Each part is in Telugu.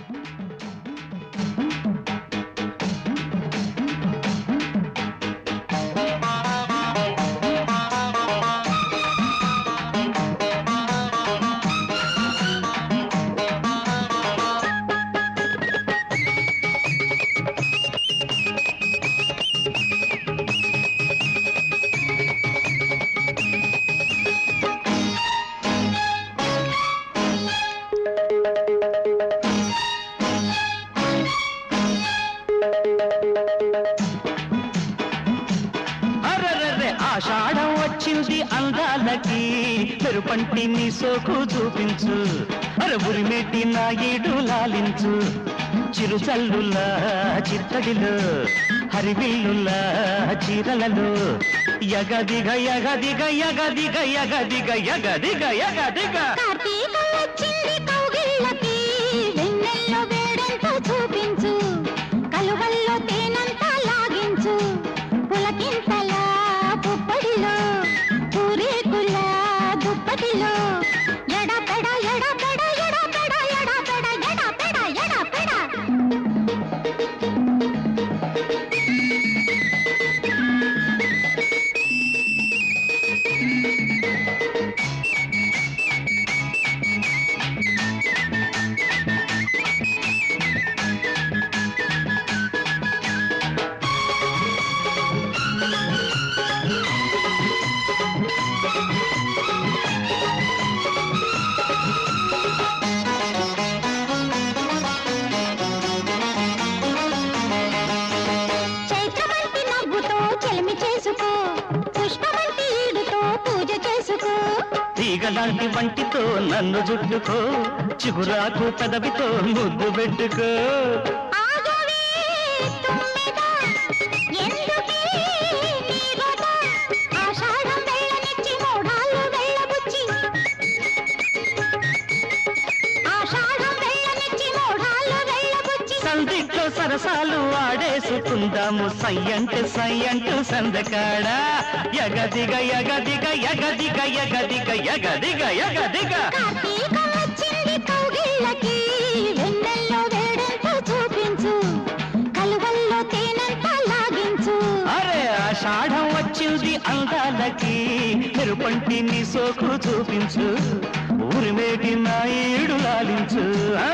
అరరరే ఆషాఢం వచ్చింది అందాలకి మెరుపంటి నీ సోకు చూపించు అరవురిమెట్టి నా ఈడు లాలించు చిరుచల్లులా చిత్తడిలో హరివిల్లులా చీరలలో యగదిగ యగదిగ యగదిగ యగదిగ యగదిగ యగదిగ కార్తీకం వచ్చింది కౌగిళ్ళకి వెన్నెల్లో వేడంతా చూపించు కలువల్లో తేనంతా లాగించు పులకింతల పుప్పడిలో పూరేకుల దుప్పటిలో ఎడపెడ ఎడపెడ ఎడపెడ ఎడపెడ ఎడపెడ ఎడపెడ చైత్రమంటి నవ్వుతో చెలిమి చేసుకో పుష్పమంటి ఈడుతో పూజ చేసుకో తీగలాంటి వంటితో నన్ను జుట్టుకో చిగురాకు పెదవితో ముద్దు పెట్టుకో ఆగవే తుమ్మెద, ఎందుకే నీ రొద? ఆషాఢం వెళ్ళనిచ్చి మూఢాలు వెళ్ళబుచ్చి. ఆషాఢం వెళ్ళనిచ్చి మూఢాలు వెళ్ళబుచ్చి. సందిట్లో సరసాలు ఆడేసుకుందాము సయ్యంటే సయ్యంటూ సందకాడ యగదిగ యగదిగ యగదిగ యగదిగ యగదిగ యగదిగ కార్తీకం వచ్చింది కౌగిళ్ళకి, వెన్నెల్లో వేడెంతో చూపించు కలువల్లో తేనెంత లాగించు అరే ఆషాఢం వచ్చింది అందాలకి మెరుపంటి నీ సోకు చూపించు ఊరిమేటి నా ఏడు లాలించు ఆ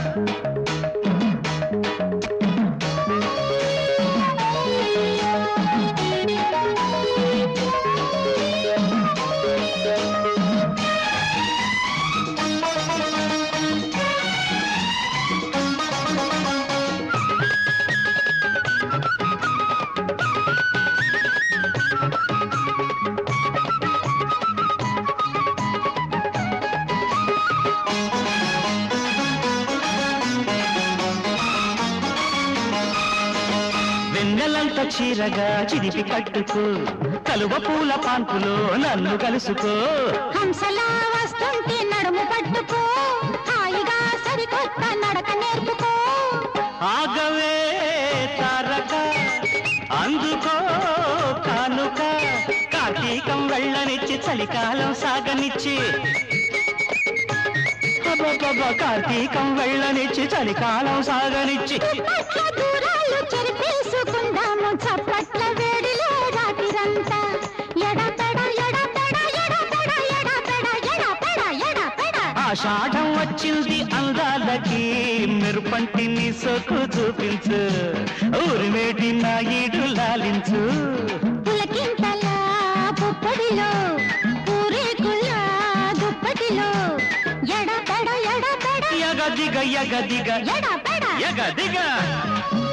వెన్నెలంత చీరగా చిరిపి కట్టుకో కలువ పూల పాన్పులో నన్ను కలుసుకో హంసలా వస్తుంటే నడుము పట్టుకో హాయిగా సరికొత్త నడక నేర్పుకో ఆగవే తారక అందుకో కానుక కార్తీకం వెళ్ళనిచ్చి చలికాలం సాగనిచ్చి అబ్బబ్బబ్బ, కార్తీకం వెళ్ళనిచ్చి చలికాలం సాగనిచ్చి పట్ల దూరాలు చెరిపేసుకుందాము చప్పట్ల వేడిలో రాత్రిరంతా ఎడపెడ ఎడపెడ ఎడపెడ ఎడపెడ ఎడపెడ ఎడపెడ ఆషాఢం వచ్చింది అందాలకి మెరుపంటి నీ సొక్కు చూపించు ఊరిమేటి నా ఈడు లాలించు పులకింతల పుప్పడిలో పూరేకుల దుప్పటిలో ఎడపెడ ఎడపెడ యగదిగ యగదిగ ఎడపెడ యగదిగ